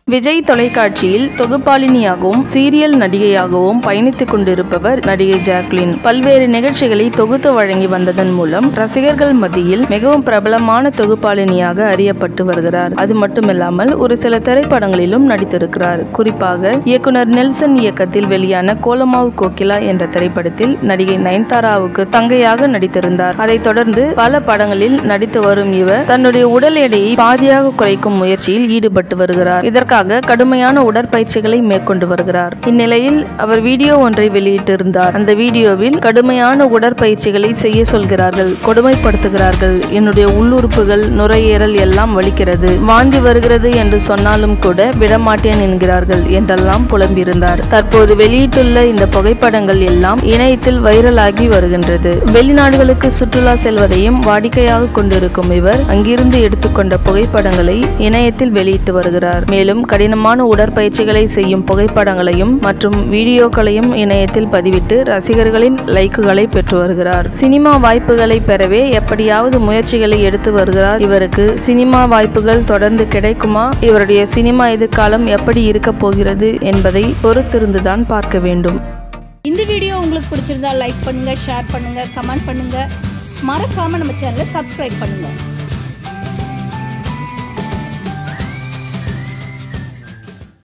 விஜய் தொலைக்காட்சியில் தொகுப்பாளினியாகவும் சீரியல் நடிகையாகவும் பயணித்துக் கொண்டிருப்பவர் நடிகை ஜாக்லின் பல்வேறு நிகழ்ச்சிகளை தொகுத்து வழங்கி வந்ததன் மூலம் ரசிகர்கள் மத்தியில் மிகவும் பிரபலமான தொகுப்பாளினியாக அறியப்பட்டு வருகிறார் அது மட்டுமில்லாமல் ஒரு சில திரைப்படங்களிலும் நடித்திருக்கிறார் குறிப்பாக இயக்குனர் நெல்சன் இயக்கத்தில் வெளியான கோலமாவு கோகிலா என்ற திரைப்படத்தில் நடிகை நயன்தாராவுக்கு தங்கையாக நடித்திருந்தார் அதைத் தொடர்ந்து பல படங்களில் நடித்து வரும் இவர் தன்னுடைய உடல் எடையை பாதியாக குறைக்கும் முயற்சியில் ஈடுபட்டு வருகிறார் இதற்காக கடுமையான உடற்பயிற்சிகளை மேற்கொண்டு வருகிறார் இந்நிலையில் அவர் வீடியோ ஒன்றை வெளியிட்டிருந்தார் அந்த வீடியோவில் கடுமையான உடற்பயிற்சிகளை செய்ய சொல்கிறார்கள் கொடுமைப்படுத்துகிறார்கள் என்னுடைய உள்ளுறுப்புகள் நுரையீரல் எல்லாம் வலிக்கிறது வாந்தி வருகிறது என்று சொன்னாலும் கூட விடமாட்டேன் என்கிறார்கள் என்றெல்லாம் புலம்பியிருந்தார் தற்போது வெளியிட்டுள்ள இந்த புகைப்படங்கள் எல்லாம் இணையத்தில் வைரலாகி வருகின்றது வெளிநாடுகளுக்கு சுற்றுலா செல்வதையும் வாடிக்கையாக கொண்டிருக்கும் இவர் அங்கிருந்து எடுத்துக்கொண்ட புகைப்படங்களை இணையத்தில் வெளியிட்டு வருகிறார் மேலும் கடினமான உடற்பயிற்சிகளை செய்யும் புகைப்படங்களையும் மற்றும் வீடியோக்களையும் இணையத்தில் பதிவிட்டு ரசிகர்களின் லைக்குகளை பெற்று வருகிறார் சினிமா வாய்ப்புகளை பெறவே எப்படியாவது முயற்சிகளை எடுத்து வருகிறார் இவருக்கு சினிமா வாய்ப்புகள் தொடர்ந்து கிடைக்குமா இவருடைய சினிமா எதிர்காலம் எப்படி இருக்கப் போகிறது என்பதை பொறுத்திருந்துதான் பார்க்க வேண்டும் இந்த வீடியோ உங்களுக்கு பிடிச்சிருந்தா லைக் பண்ணுங்க ஷேர் பண்ணுங்க கமெண்ட் பண்ணுங்க மறக்காம நம்ம சேனலை சப்ஸ்கிரைப் பண்ணுங்க